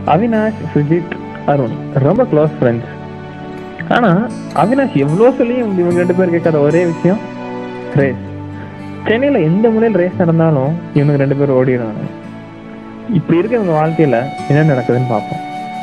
அவினாஷ் சுஜித் அருண் ரொம்ப close friends ஆனா அவினாஷ் எவ்வளோ சொல்லியும் இவங்க ரெண்டு பேர் கேட்காத ஒரே விஷயம் ரேஸ் சென்னையில எந்த முறையில் ரேஸ் நடந்தாலும் இவங்க ரெண்டு பேரும் ஓடிடுவாங்க இப்படி இருக்க இவங்க வாழ்க்கையில என்ன நடக்குதுன்னு பார்ப்போம்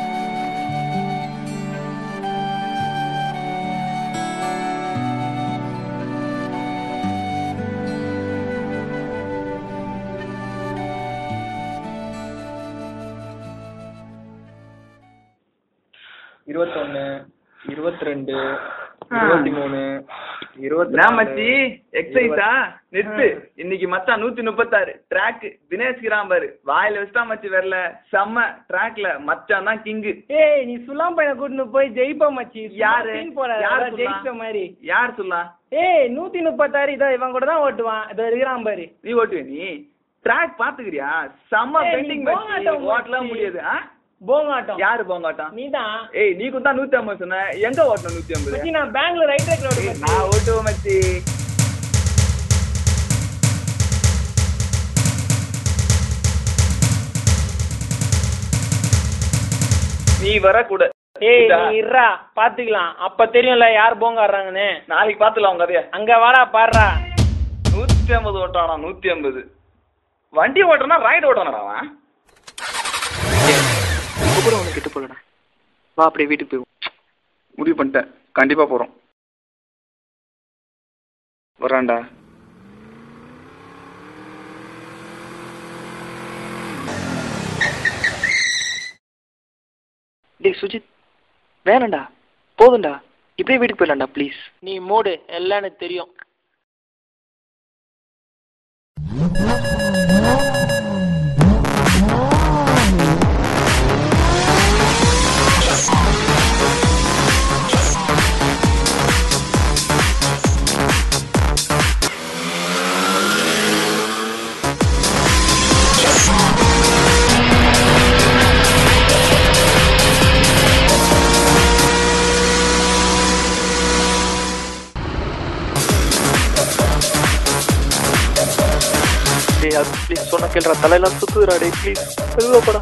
இருபத்தொன்னு இருபத்தி ரெண்டு இருபத்தி மூணு இருபத்தி என்ன மச்சி எக்ஸசைஸா நிறுத்து இன்னைக்கு மச்சான் நூத்தி முப்பத்தாறு ட்ராக் தினேஷ் கிராம் பாரு வாயில வச்சுட்டா மச்சி வரல செம்ம ட்ராக்ல மச்சான் தான் கிங்கு ஏய் நீ சுலாம் பையனை கூட்டிட்டு போய் ஜெயிப்ப மச்சி யாரு? போற யாரு சொன்னா? ஜெயிச்ச மாதிரி யார் சொல்லலாம் ஏய் நூத்தி முப்பத்தாறு இதோ இவன் கூட தான் ஓட்டுவான் இதோ இருக்கிறான் பாரு நீ ஓட்டுவே நீ ட்ராக் பாத்துக்கிறியா செம்ம ஏய், நீ பெண்டிங் போகாட்டம் ஓட்டலாம் மச்சி. முடியாது ஆ? போங்காட்டம் யாரு போங்காட்டான் நீதான் ஏய் நீ குத்தா நூத்தி ஐம்பது சொன்ன எங்க ஓட்டணும் நூத்தி ஐம்பது மச்சி நான் பேங்க்ல ரைட் ட்ராக்ல ஏய், ஓடுவேன் நான் ஓட்டுவேன் மச்சி நீ வரக்கூட ஏய் இதா? நீ இருடா பாத்துக்கலாம் அப்ப தெரியும்ல யார் போங்காடுறாங்கன்னு நாளைக்கு பாத்துலாம் உங்க கதைய அங்க வாடா பாடுறா நூத்தி ஐம்பது ஓட்டானா நூத்தி ஐம்பது வண்டி ஓட்டனா ரைடு ஓட்டணும் அவன் இப்ப கூட ஒண்ணு கெட்டு போலடா வா அப்படியே வீட்டுக்கு போயிடுவோம் முடிவு பண்ணிட்டேன் கண்டிப்பா போறோம் வரான்டா டேய் சுஜித் வேணாம்டா போதும்டா இப்படியே வீட்டுக்கு போயிடலாம்டா ப்ளீஸ் நீ மூடு எல்லாம் எனக்கு தெரியும் டேய் அது ப்ளீஸ் சொன்ன கேள்றா தலையெல்லாம் சுத்துதுடா டேய் ப்ளீஸ் மெதுவா போடா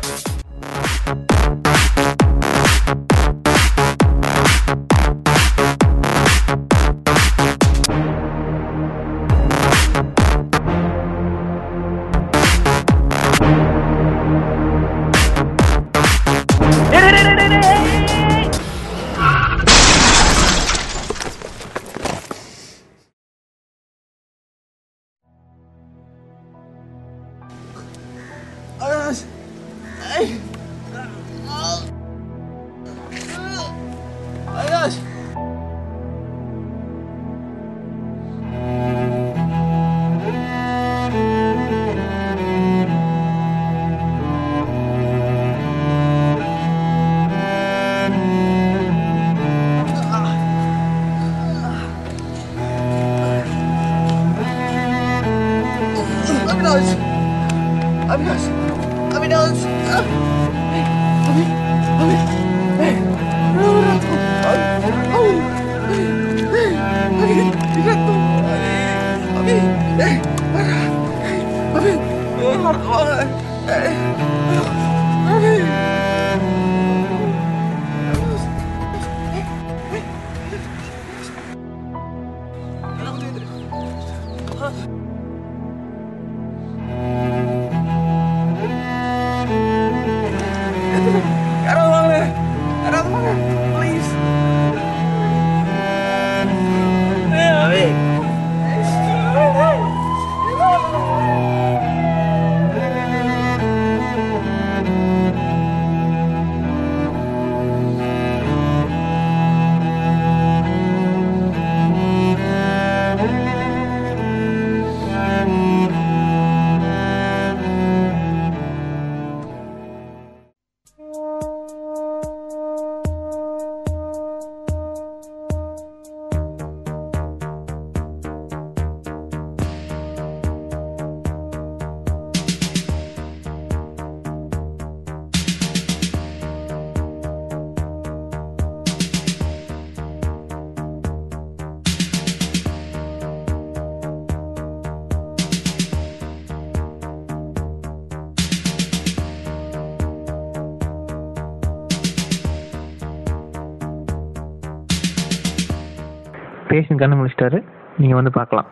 பேஷண்ட் கண்ணு முடிச்சிட்டாரு நீங்கள் வந்து பார்க்கலாம்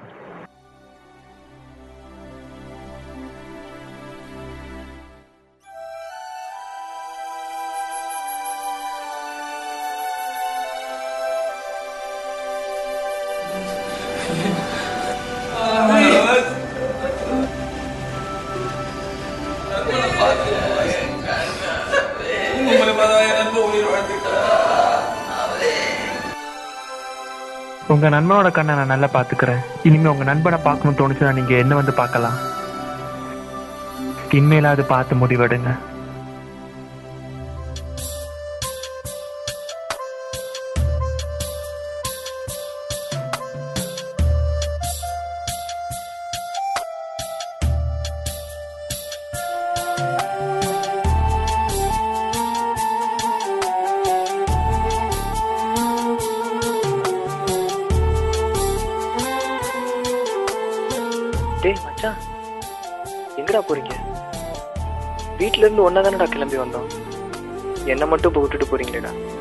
உங்க நண்பனோட கண்ணை நான் நல்லா பாத்துக்கிறேன் இனிமே உங்க நண்பனை பார்க்கணும்னு தோணுச்சுன்னா நீங்க என்ன வந்து பார்க்கலாம் இனிமேலாவது பார்த்து முடிவெடுங்க டேய் மச்சான் எங்கடா போறீங்க வீட்ல இருந்து ஒன்னா தானடா கிளம்பி வந்தோம் என்ன மட்டும் இப்போ விட்டுட்டு போறீங்களேடா